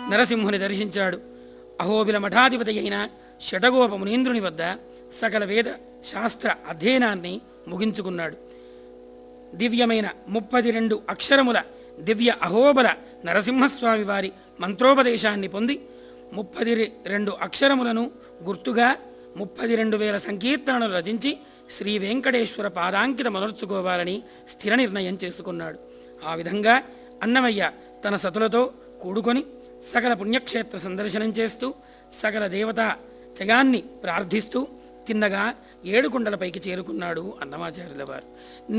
నరసింహుని దర్శించాడు అహోబిల మఠాధిపతి అయిన షటగోప మునీంద్రుని వద్ద సకల వేద శాస్త్ర అధ్యయనాన్ని ముగించుకున్నాడు దివ్యమైన ముప్పది రెండు అక్షరముల దివ్య అహోబల నరసింహస్వామి వారి మంత్రోపదేశాన్ని పొంది ముప్పది రె- రెండు అక్షరములను గుర్తుగా ముప్పది రెండు వేల సంకీర్తనలు రచించి శ్రీ వెంకటేశ్వర పాదాంకిత మొదర్చుకోవాలని స్థిర నిర్ణయం చేసుకున్నాడు ఆ విధంగా అన్నమయ్య తన సతులతో కూడుకొని సకల పుణ్యక్షేత్ర సందర్శనం చేస్తూ సకల దేవతా జయాన్ని ప్రార్థిస్తూ తిన్నగా ఏడుకొండలపైకి చేరుకున్నాడు అన్నమాచార్యుల వారు